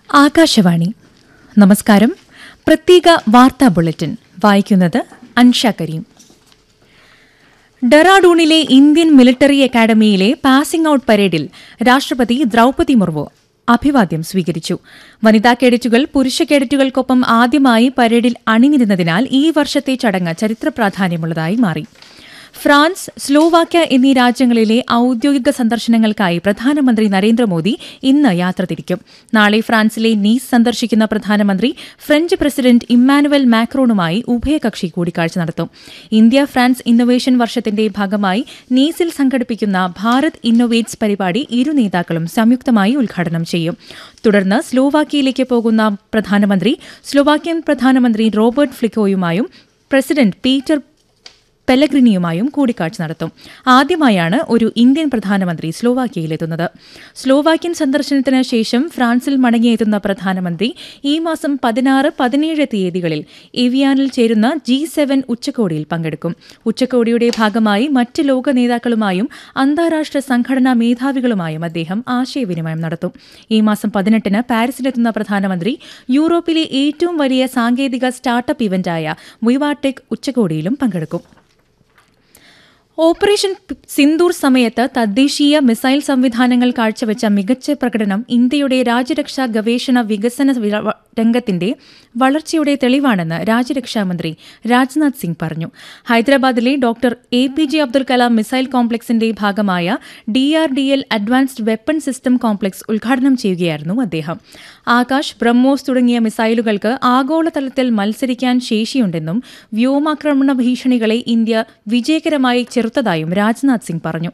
ആകാശവാണി നമസ്കാരം പ്രത്യേക വാർത്താ ബുള്ളറ്റിൻ വായിക്കുന്നത് അൻഷ കരീം ഡെറാഡൂണിലെ ഇന്ത്യൻ മിലിറ്ററി അക്കാദമിയിലെ പാസിംഗ് ഔട്ട് പരേഡിൽ രാഷ്ട്രപതി ദ്രൌപതി മുർമു അഭിവാദ്യം സ്വീകരിച്ചു വനിതാ കേഡറ്റുകൾ പുരുഷ കേഡറ്റുകൾക്കൊപ്പം ആദ്യമായി പരേഡിൽ അണിനിരുന്നതിനാൽ ഈ വർഷത്തെ ചടങ്ങ് ചരിത്ര പ്രാധാന്യമുള്ളതായി മാറി ഫ്രാൻസ് സ്ലോവാക്യ എന്നീ രാജ്യങ്ങളിലെ ഔദ്യോഗിക സന്ദർശനങ്ങൾക്കായി പ്രധാനമന്ത്രി നരേന്ദ്രമോദി ഇന്ന് യാത്ര തിരിക്കും നാളെ ഫ്രാൻസിലെ നീസ് സന്ദർശിക്കുന്ന പ്രധാനമന്ത്രി ഫ്രഞ്ച് പ്രസിഡന്റ് ഇമ്മാനുവൽ മാക്രോണുമായി ഉഭയകക്ഷി കൂടിക്കാഴ്ച നടത്തും ഇന്ത്യ ഫ്രാൻസ് ഇന്നൊവേഷൻ വർഷത്തിന്റെ ഭാഗമായി നീസിൽ സംഘടിപ്പിക്കുന്ന ഭാരത് ഇന്നൊവേറ്റ്സ് പരിപാടി ഇരു നേതാക്കളും സംയുക്തമായി ഉദ്ഘാടനം ചെയ്യും തുടർന്ന് സ്ലോവാക്യയിലേക്ക് പോകുന്ന പ്രധാനമന്ത്രി സ്ലോവാക്യൻ പ്രധാനമന്ത്രി റോബർട്ട് ഫ്ലിക്കോയുമായും പ്രസിഡന്റ് പീറ്റർ പെലഗ്രിനിയുമായും കൂടിക്കാഴ്ച നടത്തും ആദ്യമായാണ് ഒരു ഇന്ത്യൻ പ്രധാനമന്ത്രി സ്ലോവാക്യയിലെത്തുന്നത് സ്ലോവാക്യൻ സന്ദർശനത്തിന് ശേഷം ഫ്രാൻസിൽ മടങ്ങിയെത്തുന്ന പ്രധാനമന്ത്രി ഈ മാസം പതിനാറ് പതിനേഴ് തീയതികളിൽ എവിയാനിൽ ചേരുന്ന ജി സെവൻ ഉച്ചകോടിയിൽ പങ്കെടുക്കും ഉച്ചകോടിയുടെ ഭാഗമായി മറ്റ് ലോക നേതാക്കളുമായും അന്താരാഷ്ട്ര സംഘടനാ മേധാവികളുമായും അദ്ദേഹം ആശയവിനിമയം നടത്തും ഈ മാസം പതിനെട്ടിന് പാരീസിലെത്തുന്ന പ്രധാനമന്ത്രി യൂറോപ്പിലെ ഏറ്റവും വലിയ സാങ്കേതിക സ്റ്റാർട്ടപ്പ് ഇവന്റായ വിവാടെക് ഉച്ചകോടിയിലും പങ്കെടുക്കും ഓപ്പറേഷൻ സിന്ദൂർ സമയത്ത് തദ്ദേശീയ മിസൈൽ സംവിധാനങ്ങൾ കാഴ്ചവെച്ച മികച്ച പ്രകടനം ഇന്ത്യയുടെ രാജ്യരക്ഷാ ഗവേഷണ വികസന വി- രംഗത്തിന്റെ വളർച്ചയുടെ തെളിവാണെന്ന് രാജ്യരക്ഷാമന്ത്രി രാജ്നാഥ് സിംഗ് പറഞ്ഞു ഹൈദരാബാദിലെ doctor A P J Abdul Kalam missile കോംപ്ലക്സിന്റെ ഭാഗമായ D R D L advanced weapon system complex ഉദ്ഘാടനം ചെയ്യുകയായിരുന്നു അദ്ദേഹം ആകാശ് ബ്രഹ്മോസ് തുടങ്ങിയ മിസൈലുകൾക്ക് ആഗോളതലത്തിൽ മത്സരിക്കാൻ ശേഷിയുണ്ടെന്നും വ്യോമാക്രമണ ഭീഷണികളെ ഇന്ത്യ വിജയകരമായി ചെറുത്തതായും രാജ്നാഥ് സിംഗ് പറഞ്ഞു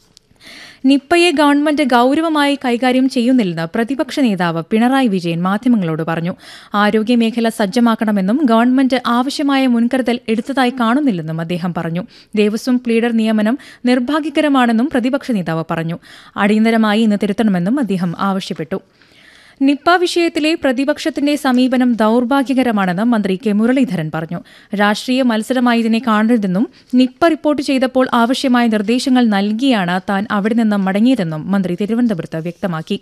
നിപ്പയെ ഗവൺമെന്റ് ഗൌരവമായി കൈകാര്യം ചെയ്യുന്നില്ലെന്ന് പ്രതിപക്ഷ നേതാവ് പിണറായി വിജയൻ മാധ്യമങ്ങളോട് പറഞ്ഞു ആരോഗ്യമേഖല സജ്ജമാക്കണമെന്നും ഗവൺമെന്റ് ആവശ്യമായ മുൻകരുതൽ എടുത്തതായി കാണുന്നില്ലെന്നും അദ്ദേഹം പറഞ്ഞു ദേവസ്വം പ്ലീഡർ നിയമനം നിർഭാഗ്യകരമാണെന്നും പ്രതിപക്ഷ നേതാവ് പറഞ്ഞു അടിയന്തരമായി ഇന്ന് തിരുത്തണമെന്നും അദ്ദേഹം ആവശ്യപ്പെട്ടു നിപ്പ വിഷയത്തിലെ പ്രതിപക്ഷത്തിന്റെ സമീപനം ദൌർഭാഗ്യകരമാണെന്ന് മന്ത്രി കെ മുരളീധരൻ പറഞ്ഞു രാഷ്ട്രീയ മത്സരമായി ഇതിനെ കാണരുതെന്നും നിപ്പ റിപ്പോർട്ട് ചെയ്തപ്പോൾ ആവശ്യമായ നിർദ്ദേശങ്ങൾ നൽകിയാണ് താൻ അവിടെ നിന്ന് മടങ്ങിയതെന്നും മന്ത്രി തിരുവനന്തപുരത്ത് വ്യക്തമാക്കി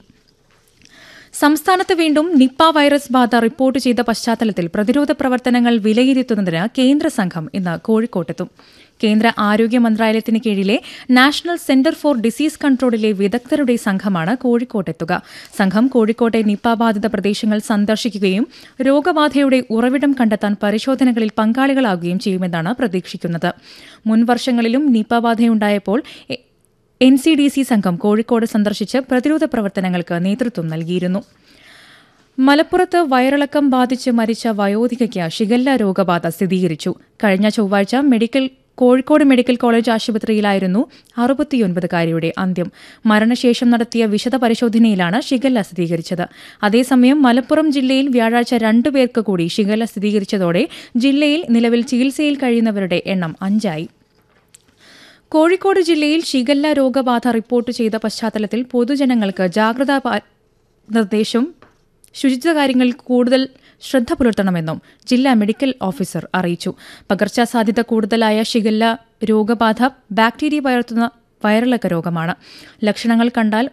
സംസ്ഥാനത്ത് വീണ്ടും നിപ്പ വൈറസ് ബാധ റിപ്പോർട്ട് ചെയ്ത പശ്ചാത്തലത്തിൽ പ്രതിരോധ പ്രവർത്തനങ്ങൾ വിലയിരുത്തുന്നതിന് കേന്ദ്ര സംഘം ഇന്ന് കോഴിക്കോട്ടെത്തും കേന്ദ്ര ആരോഗ്യ മന്ത്രാലയത്തിന് കീഴിലെ നാഷണൽ സെന്റർ ഫോർ ഡിസീസ് കൺട്രോളിലെ വിദഗ്ധരുടെ സംഘമാണ് കോഴിക്കോട്ടെത്തുക സംഘം കോഴിക്കോട്ടെ നിപ്പ ബാധിത പ്രദേശങ്ങൾ സന്ദർശിക്കുകയും രോഗബാധയുടെ ഉറവിടം കണ്ടെത്താൻ പരിശോധനകളിൽ പങ്കാളികളാകുകയും ചെയ്യുമെന്നാണ് പ്രതീക്ഷിക്കുന്നത് മുൻ വർഷങ്ങളിലും നിപ്പ ബാധയുണ്ടായപ്പോൾ എ- എൻ സി ഡി സി സംഘം കോഴിക്കോട് സന്ദർശിച്ച് പ്രതിരോധ പ്രവർത്തനങ്ങൾക്ക് നേതൃത്വം നൽകിയിരുന്നു മലപ്പുറത്ത് വയറിളക്കം ബാധിച്ച് മരിച്ച വയോധികയ്ക്ക് ഷിഗല്ല രോഗബാധ സ്ഥിരീകരിച്ചു കഴിഞ്ഞ ചൊവ്വാഴ്ച മെഡിക്കൽ കോഴിക്കോട് മെഡിക്കൽ കോളേജ് ആശുപത്രിയിലായിരുന്നു അറുപത്തിയൊൻപതുകാരിയുടെ അന്ത്യം മരണശേഷം നടത്തിയ വിശദ പരിശോധനയിലാണ് ഷിഗല്ല സ്ഥിരീകരിച്ചത് അതേസമയം മലപ്പുറം ജില്ലയിൽ വ്യാഴാഴ്ച രണ്ടുപേർക്ക് കൂടി ഷിഗല്ല സ്ഥിരീകരിച്ചതോടെ ജില്ലയിൽ നിലവിൽ ചികിത്സയിൽ കഴിയുന്നവരുടെ എണ്ണം അഞ്ചായി കോഴിക്കോട് ജില്ലയിൽ ഷിഗല്ല രോഗബാധ റിപ്പോർട്ട് ചെയ്ത പശ്ചാത്തലത്തിൽ പൊതുജനങ്ങൾക്ക് ജാഗ്രതാ പാ- നിർദ്ദേശം ശുചിത്വ കാര്യങ്ങളിൽ കൂടുതൽ ശ്രദ്ധ പുലർത്തണമെന്നും ജില്ലാ മെഡിക്കൽ ഓഫീസർ അറിയിച്ചു പകർച്ചാസാധ്യത കൂടുതലായ ഷിഗല്ല രോഗബാധ ബാക്ടീരിയ പകർത്തുന്ന വയറിളക്ക രോഗമാണ് ലക്ഷണങ്ങൾ കണ്ടാൽ